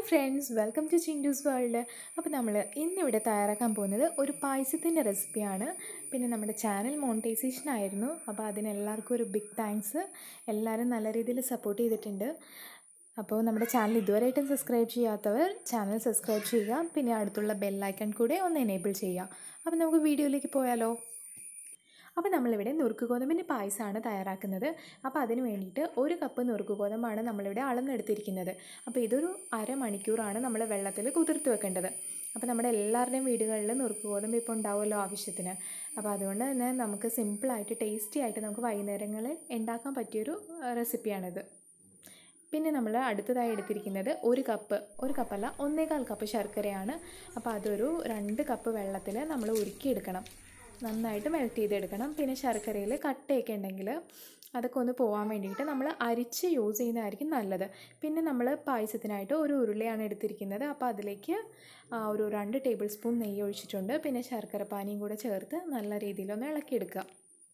friends welcome to Chindu's world അപ്പോൾ നമ്മൾ ഇന്നിവിടെ തയ്യാറാക്കാൻ പോകുന്നത് ഒരു പായസത്തിൻ്റെ റെസിപ്പിയാണ് പിന്നെ നമ്മുടെ ചാനൽ മോണിറ്റൈസേഷൻ ആയിരുന്നു അപ്പോൾ അതിന് എല്ലാവർക്കും ഒരു ബിഗ് താങ്ക്സ് എല്ലാവരും നല്ല രീതിയിൽ സപ്പോർട്ട് ചെയ്തിട്ടുണ്ട് അപ്പോൾ നമ്മുടെ ചാനൽ ഇതുവരെയായിട്ടും സബ്സ്ക്രൈബ് ചെയ്യാത്തവർ ചാനൽ സബ്സ്ക്രൈബ് ചെയ്യുക പിന്നെ അടുത്തുള്ള ബെല്ലൈക്കൺ കൂടെ ഒന്ന് എനേബിൾ ചെയ്യുക അപ്പോൾ നമുക്ക് വീഡിയോയിലേക്ക് പോയാലോ അപ്പോൾ നമ്മളിവിടെ നുറുക്ക് ഗോതമ്പിൻ്റെ പായസമാണ് തയ്യാറാക്കുന്നത് അപ്പോൾ അതിന് വേണ്ടിയിട്ട് ഒരു കപ്പ് നുറുക്ക് ഗോതമ്പാണ് നമ്മളിവിടെ അളന്നെടുത്തിരിക്കുന്നത് അപ്പോൾ ഇതൊരു അരമണിക്കൂറാണ് നമ്മൾ വെള്ളത്തിൽ കുതിർത്ത് വെക്കേണ്ടത് അപ്പോൾ നമ്മുടെ എല്ലാവരുടെയും വീടുകളിൽ നുറുക്ക് ഗോതമ്പ് ഇപ്പോൾ ഉണ്ടാവുമല്ലോ ആവശ്യത്തിന് അപ്പോൾ അതുകൊണ്ട് തന്നെ നമുക്ക് സിമ്പിളായിട്ട് ടേസ്റ്റി ആയിട്ട് നമുക്ക് വൈകുന്നേരങ്ങളിൽ ഉണ്ടാക്കാൻ പറ്റിയൊരു റെസിപ്പിയാണിത് പിന്നെ നമ്മൾ അടുത്തതായി എടുത്തിരിക്കുന്നത് ഒരു കപ്പ് ഒരു കപ്പല്ല ഒന്നേകാൽ കപ്പ് ശർക്കരയാണ് അപ്പോൾ അതൊരു രണ്ട് കപ്പ് വെള്ളത്തിൽ നമ്മൾ ഉരുക്കിയെടുക്കണം നന്നായിട്ട് മെൽറ്റ് ചെയ്തെടുക്കണം പിന്നെ ശർക്കരയിൽ കട്ടയൊക്കെ ഉണ്ടെങ്കിൽ അതൊക്കെ ഒന്ന് പോകാൻ വേണ്ടിയിട്ട് നമ്മൾ അരിച്ച് യൂസ് ചെയ്യുന്നതായിരിക്കും നല്ലത് പിന്നെ നമ്മൾ പായസത്തിനായിട്ട് ഒരു ഉരുളയാണ് എടുത്തിരിക്കുന്നത് അപ്പോൾ അതിലേക്ക് ഒരു രണ്ട് ടേബിൾ സ്പൂൺ നെയ്യ് ഒഴിച്ചിട്ടുണ്ട് പിന്നെ ശർക്കര പാനിയും കൂടെ ചേർത്ത് നല്ല രീതിയിലൊന്ന് ഇളക്കിയെടുക്കുക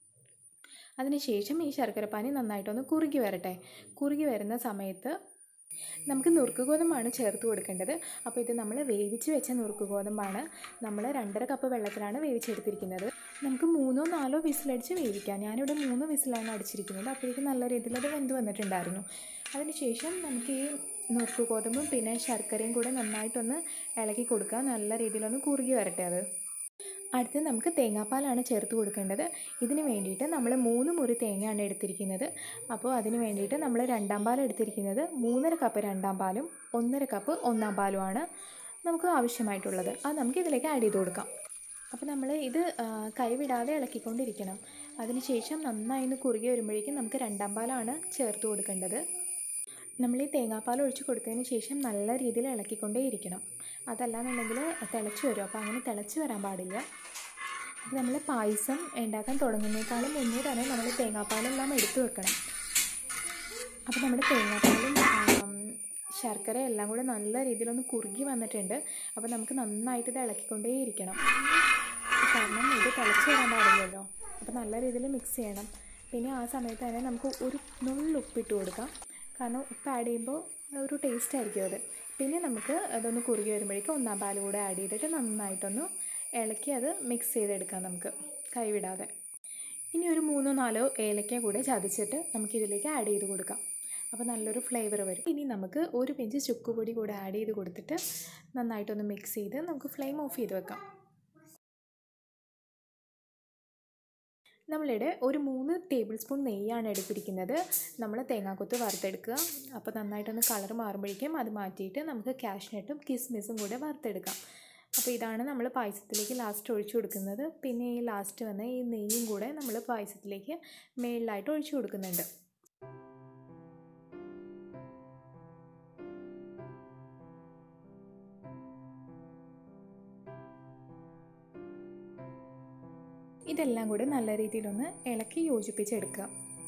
അതിനുശേഷം ഈ ശർക്കരപ്പാനി നന്നായിട്ടൊന്ന് കുറുകി വരട്ടെ കുറുകി വരുന്ന സമയത്ത് നമുക്ക് നുറുക്ക് ഗോതമ്പാണ് ചേർത്ത് കൊടുക്കേണ്ടത് അപ്പോൾ ഇത് നമ്മൾ വേവിച്ച് വെച്ച നുറുക്ക് ഗോതമ്പാണ് നമ്മൾ രണ്ടര കപ്പ് വെള്ളത്തിലാണ് വേവിച്ചെടുത്തിരിക്കുന്നത് നമുക്ക് മൂന്നോ നാലോ വിസിലടിച്ച് വേവിക്കാം ഞാനിവിടെ മൂന്ന് വിസിലാണ് അടിച്ചിരിക്കുന്നത് അപ്പോഴേക്കും നല്ല രീതിയിൽ അത് വെന്ത് വന്നിട്ടുണ്ടായിരുന്നു അതിനുശേഷം നമുക്ക് ഈ നുറുക്ക് ഗോതമ്പും പിന്നെ ശർക്കരയും കൂടെ നന്നായിട്ടൊന്ന് ഇളക്കി കൊടുക്കുക നല്ല രീതിയിലൊന്ന് കുറുകി വരട്ടെ അത് അടുത്ത് നമുക്ക് തേങ്ങാപ്പാലാണ് ചേർത്ത് കൊടുക്കേണ്ടത് ഇതിന് വേണ്ടിയിട്ട് നമ്മൾ മൂന്ന് മുറി തേങ്ങയാണ് എടുത്തിരിക്കുന്നത് അപ്പോൾ അതിന് വേണ്ടിയിട്ട് നമ്മൾ രണ്ടാം പാൽ എടുത്തിരിക്കുന്നത് മൂന്നര കപ്പ് രണ്ടാം പാലും ഒന്നര കപ്പ് ഒന്നാം പാലുമാണ് നമുക്ക് ആവശ്യമായിട്ടുള്ളത് അത് നമുക്ക് ഇതിലേക്ക് ആഡ് ചെയ്ത് കൊടുക്കാം അപ്പോൾ നമ്മൾ ഇത് കൈവിടാതെ ഇളക്കിക്കൊണ്ടിരിക്കണം അതിനുശേഷം നന്നായി ഒന്ന് കുറുകി വരുമ്പോഴേക്കും നമുക്ക് രണ്ടാം പാലാണ് ചേർത്ത് കൊടുക്കേണ്ടത് നമ്മൾ ഈ തേങ്ങാപ്പാൽ ഒഴിച്ച് കൊടുത്തതിന് ശേഷം നല്ല രീതിയിൽ ഇളക്കിക്കൊണ്ടേ ഇരിക്കണം അതല്ലാന്നുണ്ടെങ്കിൽ തിളച്ച് വരും അപ്പോൾ അങ്ങനെ തിളച്ച് വരാൻ പാടില്ല അപ്പോൾ നമ്മൾ പായസം ഉണ്ടാക്കാൻ തുടങ്ങുന്നേക്കാളും മുന്നേ തന്നെ നമ്മൾ തേങ്ങാപ്പാലെല്ലാം എടുത്തു വെക്കണം അപ്പോൾ നമ്മുടെ തേങ്ങാപ്പാലും ശർക്കര എല്ലാം കൂടെ നല്ല രീതിയിലൊന്ന് കുറുകി വന്നിട്ടുണ്ട് അപ്പോൾ നമുക്ക് നന്നായിട്ട് ഇത് ഇളക്കിക്കൊണ്ടേ ഇരിക്കണം കാരണം ഇത് തിളച്ച് വരാൻ പാടില്ലല്ലോ അപ്പോൾ നല്ല രീതിയിൽ മിക്സ് ചെയ്യണം പിന്നെ ആ സമയത്ത് തന്നെ നമുക്ക് ഒരു നുള്ളുപ്പിട്ട് കൊടുക്കാം കാരണം ഉപ്പ് ആഡ് ചെയ്യുമ്പോൾ ഒരു ടേസ്റ്റ് ആയിരിക്കും അത് പിന്നെ നമുക്ക് അതൊന്ന് കുറുകി വരുമ്പോഴേക്കും ഒന്നാം പാൽ കൂടെ ആഡ് ചെയ്തിട്ട് നന്നായിട്ടൊന്ന് ഇളക്കി അത് മിക്സ് ചെയ്തെടുക്കാം നമുക്ക് കൈവിടാതെ ഇനി ഒരു മൂന്നോ നാലോ ഏലക്ക കൂടെ ചതച്ചിട്ട് നമുക്കിതിലേക്ക് ആഡ് ചെയ്ത് കൊടുക്കാം അപ്പോൾ നല്ലൊരു ഫ്ലേവർ വരും ഇനി നമുക്ക് ഒരു പിഞ്ച് ചുക്കുപൊടി കൂടെ ആഡ് ചെയ്ത് കൊടുത്തിട്ട് നന്നായിട്ടൊന്ന് മിക്സ് ചെയ്ത് നമുക്ക് ഫ്ലെയിം ഓഫ് ചെയ്ത് വെക്കാം നമ്മളിവിടെ ഒരു മൂന്ന് ടേബിൾ സ്പൂൺ നെയ്യാണ് എടുത്തിരിക്കുന്നത് നമ്മൾ തേങ്ങാക്കൊത്ത് വറുത്തെടുക്കുക അപ്പോൾ നന്നായിട്ടൊന്ന് കളർ മാറുമ്പോഴേക്കും അത് മാറ്റിയിട്ട് നമുക്ക് കാഷ്നട്ടും കിസ്മിസും കൂടെ വറുത്തെടുക്കാം അപ്പോൾ ഇതാണ് നമ്മൾ പായസത്തിലേക്ക് ലാസ്റ്റ് ഒഴിച്ചു കൊടുക്കുന്നത് പിന്നെ ഈ ലാസ്റ്റ് വന്ന ഈ നെയ്യും കൂടെ നമ്മൾ പായസത്തിലേക്ക് മേളിലായിട്ട് ഒഴിച്ചു കൊടുക്കുന്നുണ്ട് ഇതെല്ലാം കൂടി നല്ല രീതിയിലൊന്ന് ഇളക്കി യോജിപ്പിച്ചെടുക്കുക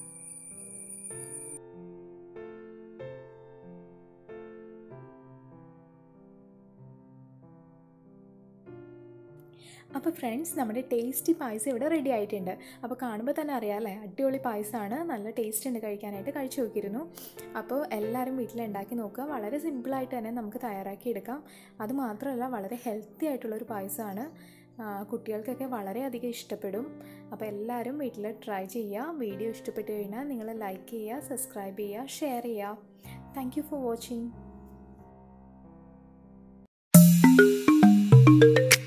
അപ്പോൾ ഫ്രണ്ട്സ് നമ്മുടെ ടേസ്റ്റി പായസം ഇവിടെ റെഡി ആയിട്ടുണ്ട് അപ്പോൾ കാണുമ്പോൾ തന്നെ അറിയാമല്ലേ അടിപൊളി പായസമാണ് നല്ല ടേസ്റ്റ് ഉണ്ട് കഴിക്കാനായിട്ട് കഴിച്ചു നോക്കിയിരുന്നു അപ്പോൾ എല്ലാവരും വീട്ടിൽ ഉണ്ടാക്കി നോക്കുക വളരെ സിമ്പിളായിട്ട് തന്നെ നമുക്ക് തയ്യാറാക്കി എടുക്കാം അതുമാത്രമല്ല വളരെ ഹെൽത്തി ആയിട്ടുള്ളൊരു പായസമാണ് കുട്ടികൾക്കൊക്കെ വളരെയധികം ഇഷ്ടപ്പെടും അപ്പോൾ എല്ലാവരും വീട്ടിൽ ട്രൈ ചെയ്യുക വീഡിയോ ഇഷ്ടപ്പെട്ട് കഴിഞ്ഞാൽ നിങ്ങൾ ലൈക്ക് ചെയ്യുക സബ്സ്ക്രൈബ് ചെയ്യുക ഷെയർ ചെയ്യുക താങ്ക് യു ഫോർ വാച്ചിങ്